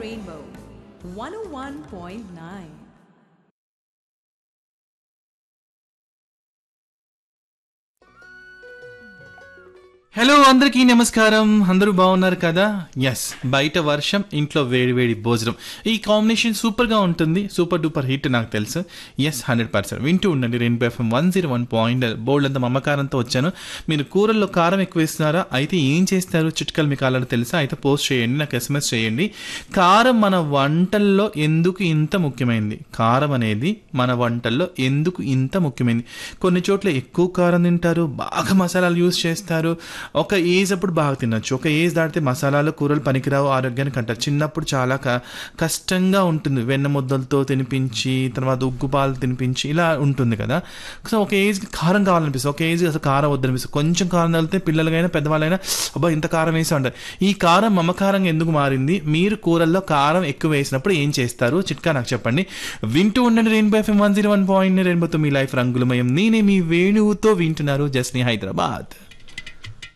Rainbow 101.9. Hello అందరికీ నమస్కారం అందరూ బాగున్నారు కదా ఎస్ బయట వర్షం ఇంట్లో వేడి వేడి భోజనం ఈ కాంబినేషన్ సూపర్గా ఉంటుంది సూపర్ డూపర్ హిట్ నాకు తెలుసు ఎస్ హండ్రెడ్ పర్సెంట్ వింటూ ఉండండి రెండు FM one zero one point బోల్డ్ అంత మమ్మకారంతో వచ్చాను మీరు కూరల్లో కారం ఎక్కువ వేస్తున్నారా అయితే ఏం చేస్తారు చిట్కలు మీకు ఆల్రెడీ తెలుసా అయితే పోస్ట్ చేయండి నాకు ఎస్ఎంఎస్ చేయండి కారం మన వంటల్లో ఎందుకు ఇంత ముఖ్యమైనది కారం అనేది మన వంటల్లో ఎందుకు ఇంత ముఖ్యమైనది కొన్ని చోట్ల ఎక్కువ కారం తింటారు బాగా మసాలాలు యూజ్ చేస్తారు ఒక ఏజ్ అప్పుడు బాగా తినొచ్చు ఒక ఏజ్ దాటితే మసాలాలు కూరలు పనికిరావు ఆరోగ్యానికి అంటారు చిన్నప్పుడు చాలా క- కష్టంగా ఉంటుంది వెన్న ముద్దలతో తినిపించి తర్వాత ఉగ్గు పాలు తినిపించి ఇలా ఉంటుంది కదా సో ఒక ఏజ్కి కారం కావాలనిపిస్తుంది ఒక ఏజ్ అసలు కారం వద్దనిపిస్తుంది కొంచెం కారం తగిలితే పిల్లలకైనా పెద్దవాళ్ళైనా అబ్బా ఇంత కారం వేసి ఉంటారు ఈ కారం మమకారంగా ఎందుకు మారింది మీరు కూరల్లో కారం ఎక్కువ వేసినప్పుడు ఏం చేస్తారు చిట్కా నాకు చెప్పండి వింటూ ఉండండి Rainbow FM one zero one point రెయిన్బోతో మీ లైఫ్ రంగులమయం నేనే మీ వేణువుతో వింటున్నారు జస్ని హైదరాబాద్